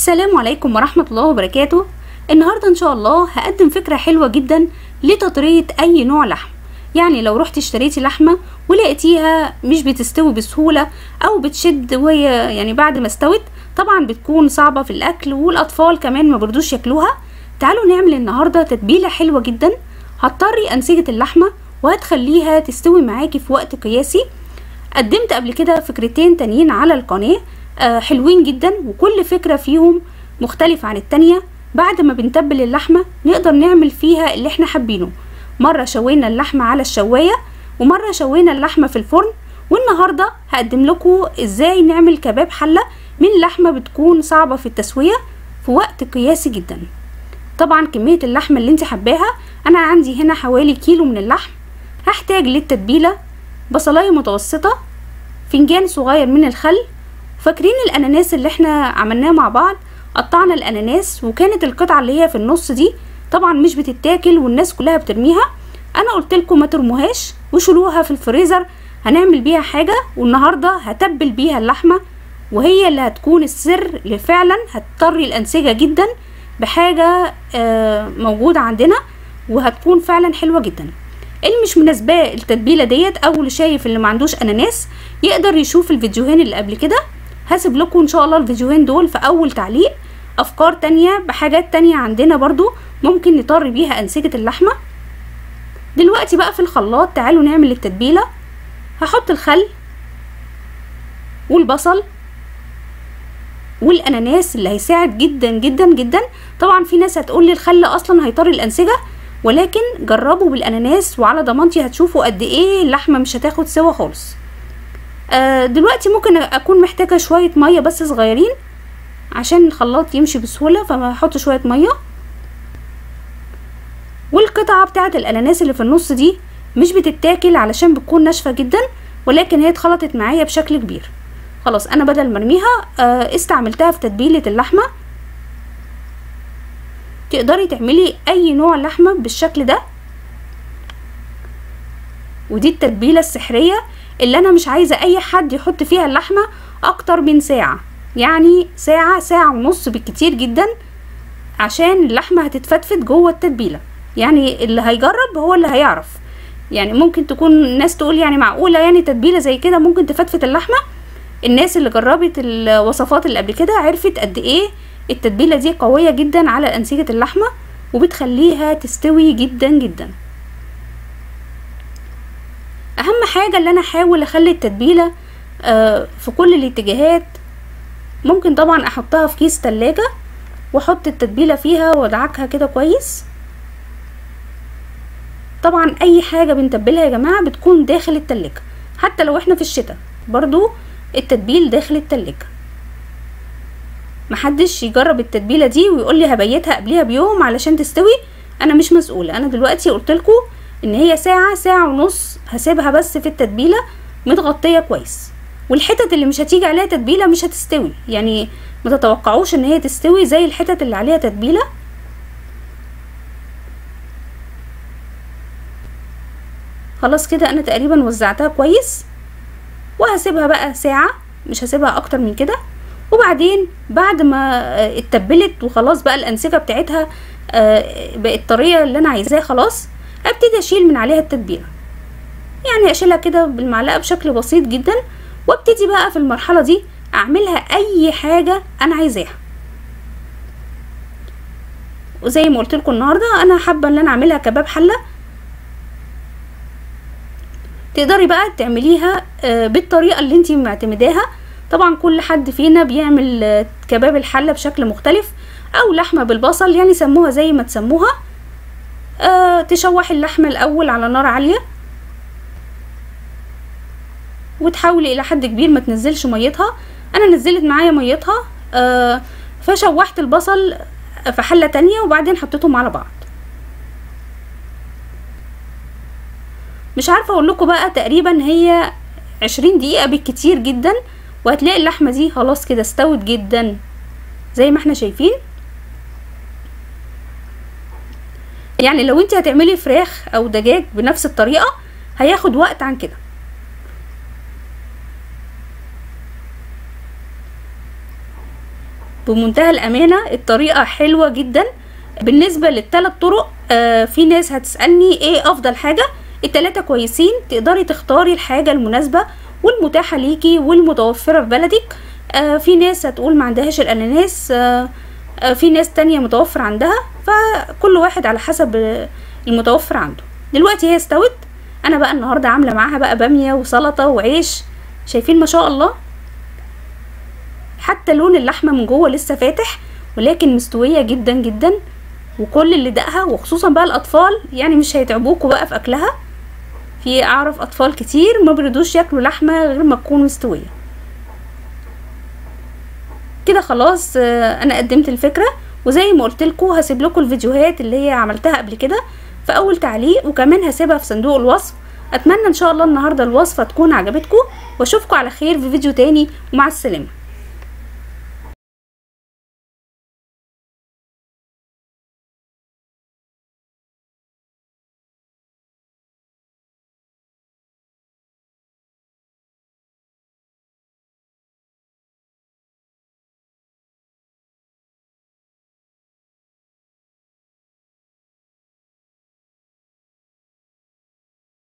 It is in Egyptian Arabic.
السلام عليكم ورحمة الله وبركاته النهاردة ان شاء الله هقدم فكرة حلوة جدا لتطرية اي نوع لحم يعني لو رحت اشتريتي لحمة ولقيتيها مش بتستوي بسهولة او بتشد وهي يعني بعد ما استوت طبعا بتكون صعبة في الاكل والاطفال كمان ما بردوش ياكلوها تعالوا نعمل النهاردة تتبيلة حلوة جدا هتطري انسجة اللحمة وهتخليها تستوي معاكي في وقت قياسي قدمت قبل كده فكرتين تانيين على القناة آه حلوين جدا وكل فكرة فيهم مختلفة عن التانية بعد ما بنتبل اللحمة نقدر نعمل فيها اللي احنا حابينه مرة شوينا اللحمة على الشواية ومرة شوينا اللحمة في الفرن والنهاردة هقدم لكم ازاي نعمل كباب حلة من لحمة بتكون صعبة في التسوية في وقت قياسي جدا طبعا كمية اللحمة اللي انت حباها انا عندي هنا حوالي كيلو من اللحم هحتاج للتتبيلة بصلاية متوسطة فنجان صغير من الخل فاكرين الاناناس اللي احنا عملناه مع بعض قطعنا الاناناس وكانت القطعة اللي هي في النص دي طبعا مش بتتاكل والناس كلها بترميها انا قلت لكم ما ترموهاش وشيلوها في الفريزر هنعمل بيها حاجة والنهاردة هتبل بيها اللحمة وهي اللي هتكون السر اللي فعلا هتطري الانسجة جدا بحاجة آه موجودة عندنا وهتكون فعلا حلوة جدا اللي مش مناسباه التتبيله ديت او اللي شايف اللي ما عندوش اناناس يقدر يشوف الفيديوهين اللي قبل كده هسيب لكم ان شاء الله الفيديوهين دول في اول تعليق افكار تانية بحاجات تانية عندنا برضو ممكن نطر بيها انسجة اللحمة دلوقتي بقى في الخلاط تعالوا نعمل التتبيلة هحط الخل والبصل والاناناس اللي هيساعد جدا جدا جدا طبعا في ناس هتقول لي الخل اصلا هيطري الانسجه ولكن جربوا بالاناناس وعلى ضمانتي هتشوفوا قد ايه اللحمه مش هتاخد سوا خالص آه دلوقتي ممكن اكون محتاجه شويه ميه بس صغيرين عشان الخلاط يمشي بسهوله فهحط شويه ميه والقطعه بتاعه الاناناس اللي في النص دي مش بتتاكل علشان بتكون ناشفه جدا ولكن هي اتخلطت معايا بشكل كبير خلاص انا بدل ما ارميها آه استعملتها في تتبيله اللحمه تقدري تعملي اي نوع لحمه بالشكل ده ودي التتبيله السحريه اللي انا مش عايزه اي حد يحط فيها اللحمه اكتر من ساعه يعني ساعه ساعه ونص بالكتير جدا عشان اللحمه هتتفتفت جوه التتبيله يعني اللي هيجرب هو اللي هيعرف يعني ممكن تكون الناس تقول يعني معقوله يعني تتبيله زي كده ممكن تفتفت اللحمه الناس اللي جربت الوصفات اللي قبل كده عرفت قد ايه التتبيلة دي قوية جدا على أنسجة اللحمة وبتخليها تستوي جدا جدا أهم حاجة اللي أنا أحاول أخلي التتبيلة آه في كل الاتجاهات ممكن طبعا أحطها في كيس تلاجة وأحط التتبيلة فيها وأدعكها كده كويس طبعا أي حاجة بنتبلها يا جماعة بتكون داخل التلاجة حتى لو احنا في الشتاء برضو التتبيل داخل التلاجة محدش يجرب التتبيله دي ويقول لي هبيتها قبلها بيوم علشان تستوي انا مش مسؤوله انا دلوقتي قلت لكم ان هي ساعه ساعه ونص هسيبها بس في التتبيله متغطيه كويس والحتت اللي مش هتيجي عليها تتبيله مش هتستوي يعني ما تتوقعوش ان هي تستوي زي الحتت اللي عليها تتبيله خلاص كده انا تقريبا وزعتها كويس وهسيبها بقى ساعه مش هسيبها اكتر من كده وبعدين بعد ما اتبلت وخلاص بقى الانسجه بتاعتها بقت طريه اللي انا عايزاه خلاص ابتدي اشيل من عليها التتبيله يعني اشيلها كده بالمعلقه بشكل بسيط جدا وابتدي بقى في المرحله دي اعملها اي حاجه انا عايزاها وزي ما قلت لكم النهارده انا حابه ان انا اعملها كباب حله تقدري بقى تعمليها بالطريقه اللي انتي معتمداها طبعا كل حد فينا بيعمل كباب الحله بشكل مختلف او لحمه بالبصل يعني سموها زي ما تسموها آه تشوحي اللحمه الاول على نار عاليه وتحاولي الى حد كبير ما تنزلش ميتها انا نزلت معايا ميتها آه فشوحت البصل في حله تانية وبعدين حطيتهم على بعض مش عارفه اقول لكم بقى تقريبا هي عشرين دقيقه بالكتير جدا وهتلاقي اللحمه دي خلاص كده استوت جدا زي ما احنا شايفين يعني لو انت هتعملي فراخ او دجاج بنفس الطريقه هياخد وقت عن كده بمنتهى الامانه الطريقه حلوه جدا بالنسبه للثلاث طرق آه في ناس هتسالني ايه افضل حاجه التلاتة كويسين تقدري تختاري الحاجه المناسبه والمتاحه ليكي والمتوفره في بلدك آه في ناس هتقول ما عندهاش الاناناس آه آه في ناس تانية متوفر عندها فكل واحد على حسب آه، المتوفر عنده دلوقتي هي استوت انا بقى النهارده عامله معاها بقى باميه وسلطه وعيش شايفين ما شاء الله حتى لون اللحمه من جوه لسه فاتح ولكن مستويه جدا جدا وكل اللي دقها وخصوصا بقى الاطفال يعني مش هيتعبوكوا بقى في اكلها في اعرف اطفال كتير ما بيرضوش ياكلوا لحمه غير ما تكون مستويه كده خلاص آه، انا قدمت الفكره وزي ما قلت لكم هسيب لكم الفيديوهات اللي هي عملتها قبل كده في اول تعليق وكمان هسيبها في صندوق الوصف اتمنى ان شاء الله النهارده الوصفه تكون عجبتكم واشوفكم على خير في فيديو تاني ومع السلامه